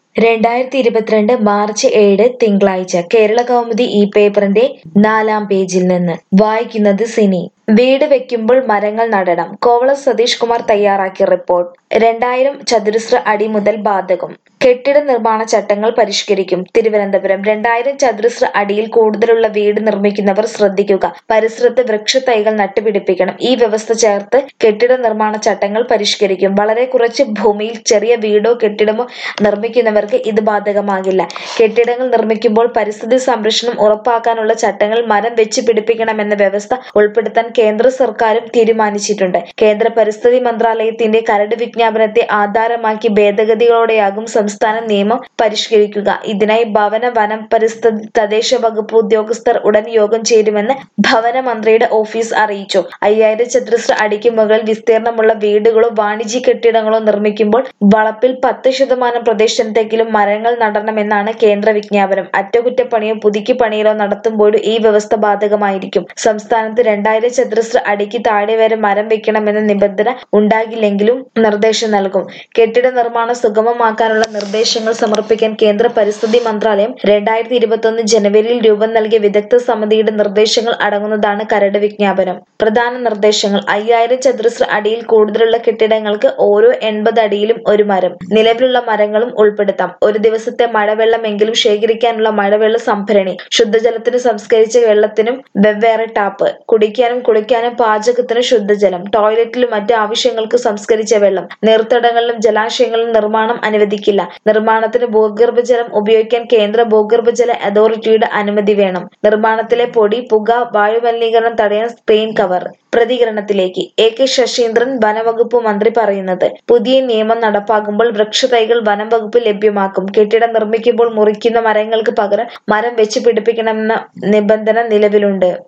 രണ്ടായിരത്തി ഇരുപത്തിരണ്ട് മാർച്ച് ഏഴ് തിങ്കളാഴ്ച കേരള കൗമുദി ഈ പേപ്പറിന്റെ നാലാം പേജിൽ നിന്ന് വായിക്കുന്നത് സിനി വീട് വെക്കുമ്പോൾ മരങ്ങൾ നടണം കോവളം സതീഷ് കുമാർ തയ്യാറാക്കിയ റിപ്പോർട്ട് രണ്ടായിരം ചതുരശ്ര അടി മുതൽ ബാധകം കെട്ടിട നിർമ്മാണ ചട്ടങ്ങൾ പരിഷ്കരിക്കും തിരുവനന്തപുരം രണ്ടായിരം ചതുരശ്ര അടിയിൽ കൂടുതലുള്ള വീട് നിർമ്മിക്കുന്നവർ ശ്രദ്ധിക്കുക പരിസരത്ത് വൃക്ഷത്തൈകൾ നട്ടുപിടിപ്പിക്കണം ഈ വ്യവസ്ഥ ചേർത്ത് കെട്ടിട നിർമ്മാണ ചട്ടങ്ങൾ പരിഷ്കരിക്കും വളരെ കുറച്ച് ഭൂമിയിൽ ചെറിയ വീടോ കെട്ടിടമോ നിർമ്മിക്കുന്നവർക്ക് ഇത് ബാധകമാകില്ല കെട്ടിടങ്ങൾ നിർമ്മിക്കുമ്പോൾ പരിസ്ഥിതി സംരക്ഷണം ഉറപ്പാക്കാനുള്ള ചട്ടങ്ങൾ മരം വെച്ച് പിടിപ്പിക്കണമെന്ന വ്യവസ്ഥ ഉൾപ്പെടുത്താൻ കേന്ദ്ര സർക്കാരും തീരുമാനിച്ചിട്ടുണ്ട് കേന്ദ്ര പരിസ്ഥിതി മന്ത്രാലയത്തിന്റെ കരട് വിജ്ഞാപനത്തെ ആധാരമാക്കി ഭേദഗതികളോടെയാകും സംസ്ഥാന നിയമം പരിഷ്കരിക്കുക ഇതിനായി ഭവന വനം പരിസ്ഥിതി തദ്ദേശ വകുപ്പ് ഉദ്യോഗസ്ഥർ ഉടൻ യോഗം ചേരുമെന്ന് ഭവന മന്ത്രിയുടെ ഓഫീസ് അറിയിച്ചു അയ്യായിരം ചതുരശ്ര അടിക്ക് മുകളിൽ വിസ്തീർണമുള്ള വീടുകളോ വാണിജ്യ കെട്ടിടങ്ങളോ നിർമ്മിക്കുമ്പോൾ വളപ്പിൽ പത്ത് ശതമാനം പ്രദേശത്തെങ്കിലും മരങ്ങൾ നടണമെന്നാണ് കേന്ദ്ര വിജ്ഞാപനം അറ്റകുറ്റപ്പണിയോ പുതുക്കി പണിയിലോ നടത്തുമ്പോഴും ഈ വ്യവസ്ഥ ബാധകമായിരിക്കും സംസ്ഥാനത്ത് രണ്ടായിരം ചതുരശ്ര അടിക്ക് താഴെ വരെ മരം വെക്കണമെന്ന നിബന്ധന ഉണ്ടാകില്ലെങ്കിലും നിർദ്ദേശം നൽകും കെട്ടിട നിർമ്മാണം സുഗമമാക്കാനുള്ള നിർദ്ദേശങ്ങൾ സമർപ്പിക്കാൻ കേന്ദ്ര പരിസ്ഥിതി മന്ത്രാലയം രണ്ടായിരത്തി ഇരുപത്തൊന്ന് ജനുവരിയിൽ രൂപം നൽകിയ വിദഗ്ധ സമിതിയുടെ നിർദ്ദേശങ്ങൾ അടങ്ങുന്നതാണ് കരട് വിജ്ഞാപനം പ്രധാന നിർദ്ദേശങ്ങൾ അയ്യായിരം ചതുരശ്ര അടിയിൽ കൂടുതലുള്ള കെട്ടിടങ്ങൾക്ക് ഓരോ എൺപത് അടിയിലും ഒരു മരം നിലവിലുള്ള മരങ്ങളും ഉൾപ്പെടുത്താം ഒരു ദിവസത്തെ മഴവെള്ളമെങ്കിലും ശേഖരിക്കാനുള്ള മഴവെള്ള സംഭരണി ശുദ്ധജലത്തിന് സംസ്കരിച്ച വെള്ളത്തിനും വെവ്വേറെ ടാപ്പ് കുടിക്കാനും കുളിക്കാനും പാചകത്തിനും ശുദ്ധജലം ടോയ്ലറ്റിലും മറ്റ് ആവശ്യങ്ങൾക്ക് സംസ്കരിച്ച വെള്ളം നീർത്തടങ്ങളിലും ജലാശയങ്ങളിലും നിർമ്മാണം അനുവദിക്കില്ല നിർമ്മാണത്തിന് ഭൂഗർഭജലം ഉപയോഗിക്കാൻ കേന്ദ്ര ഭൂഗർഭജല അതോറിറ്റിയുടെ അനുമതി വേണം നിർമ്മാണത്തിലെ പൊടി പുക വായുമലിനീകരണം തടയാൻ സ്ക്രീൻ കവർ പ്രതികരണത്തിലേക്ക് എ കെ ശശീന്ദ്രൻ വനവകുപ്പ് മന്ത്രി പറയുന്നത് പുതിയ നിയമം നടപ്പാക്കുമ്പോൾ വൃക്ഷതൈകൾ വനം വകുപ്പ് ലഭ്യമാക്കും കെട്ടിടം നിർമ്മിക്കുമ്പോൾ മുറിക്കുന്ന മരങ്ങൾക്ക് പകരം മരം വെച്ച് പിടിപ്പിക്കണമെന്ന നിബന്ധന നിലവിലുണ്ട്